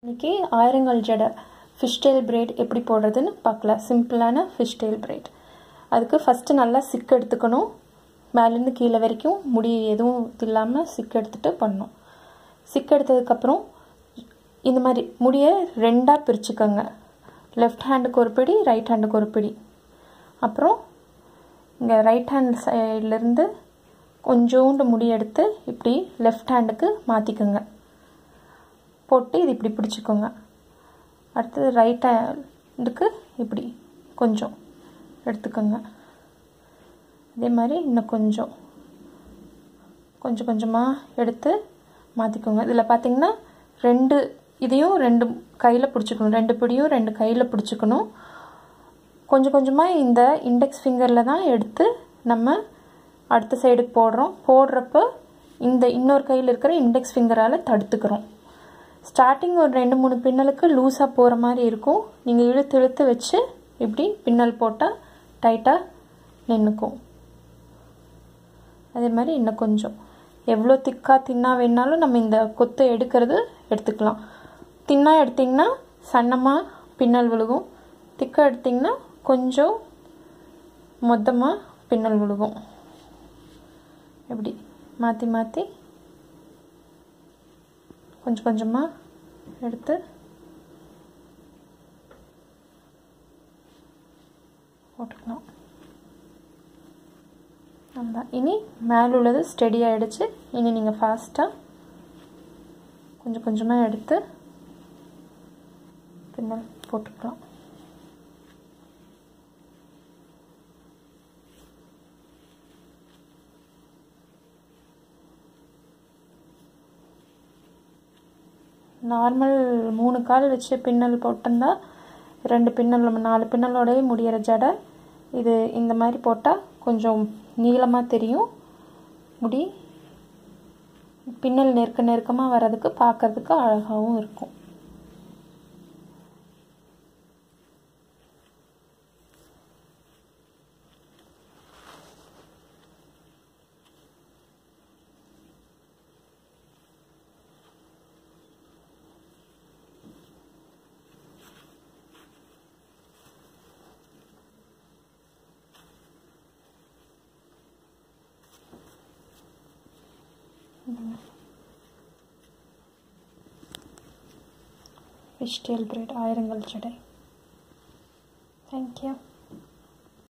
இன்றைக்கி ஆயிரங்கள் ஜடை ஃபிஷ் டெயில் பிரெட் எப்படி போடுறதுன்னு பார்க்கலாம் சிம்பிளான ஃபிஷ் டெயில் பிரெட் அதுக்கு ஃபஸ்ட்டு நல்லா சிக்கு எடுத்துக்கணும் மேலேருந்து கீழே வரைக்கும் முடி எதுவும் இல்லாமல் சிக்கு எடுத்துகிட்டு பண்ணணும் சிக்கு எடுத்ததுக்கப்புறம் இந்த மாதிரி முடியை ரெண்டாக பிரிச்சுக்கோங்க லெஃப்ட் ஹேண்டுக்கு ஒரு பிடி ரைட் ஹேண்டுக்கு ஒரு பிடி அப்புறம் இங்கே ரைட் ஹேண்ட் சைட்லேருந்து கொஞ்சோண்டு முடி எடுத்து இப்படி லெஃப்ட் ஹேண்டுக்கு மாற்றிக்கோங்க போட்டு இது இப்படி பிடிச்சிக்கோங்க அடுத்தது ரைட் ஹேண்டுக்கு இப்படி கொஞ்சம் எடுத்துக்கோங்க அதே மாதிரி இன்னும் கொஞ்சம் கொஞ்சம் கொஞ்சமாக எடுத்து மாற்றிக்கோங்க இதில் பார்த்திங்கன்னா ரெண்டு இதையும் ரெண்டு கையில் பிடிச்சிக்கணும் ரெண்டு பிடியும் ரெண்டு கையில் பிடிச்சிக்கணும் கொஞ்சம் கொஞ்சமாக இந்த இண்டெக்ஸ் ஃபிங்கரில் தான் எடுத்து நம்ம அடுத்த சைடுக்கு போடுறோம் போடுறப்ப இந்த இன்னொரு கையில் இருக்கிற இண்டெக்ஸ் ஃபிங்கரால் தடுத்துக்கிறோம் ஸ்டார்டிங் ஒரு ரெண்டு மூணு பின்னலுக்கு லூஸாக போகிற மாதிரி இருக்கும் நீங்கள் இழுத்து இழுத்து வச்சு இப்படி பின்னல் போட்டால் டைட்டாக நின்றுக்கும் அதே மாதிரி இன்னும் கொஞ்சம் எவ்வளோ திக்காக தின்னா வேணாலும் நம்ம இந்த கொத்தை எடுக்கிறது எடுத்துக்கலாம் தின்னாக எடுத்திங்கன்னா சன்னமாக பின்னல் விழுகும் திக்காக எடுத்திங்கன்னா கொஞ்சம் மொத்தமாக பின்னல் விழுகும் எப்படி மாற்றி மாற்றி கொஞ்சம் கொஞ்சமாக எடுத்து போட்டுக்கலாம் நல்லா இனி மேலே உள்ளது ஸ்டெடி ஆகிடுச்சு இனி நீங்கள் ஃபாஸ்ட்டாக கொஞ்சம் கொஞ்சமாக எடுத்து பின்னல் போட்டுக்கலாம் நார்மல் மூணு கால் வச்சு பின்னல் போட்டிருந்தா ரெண்டு பின்னல் நம்ம நாலு பின்னலோடய முடிகிற ஜடை இது இந்த மாதிரி போட்டால் கொஞ்சம் நீளமாக தெரியும் முடி பின்னல் நெருக்க நெருக்கமாக வர்றதுக்கு பார்க்கறதுக்கு அழகாகவும் இருக்கும் ஃபிஷ் டேல் பிரெட் ஆயிரங்கள் ஜடை தேங்க்யூ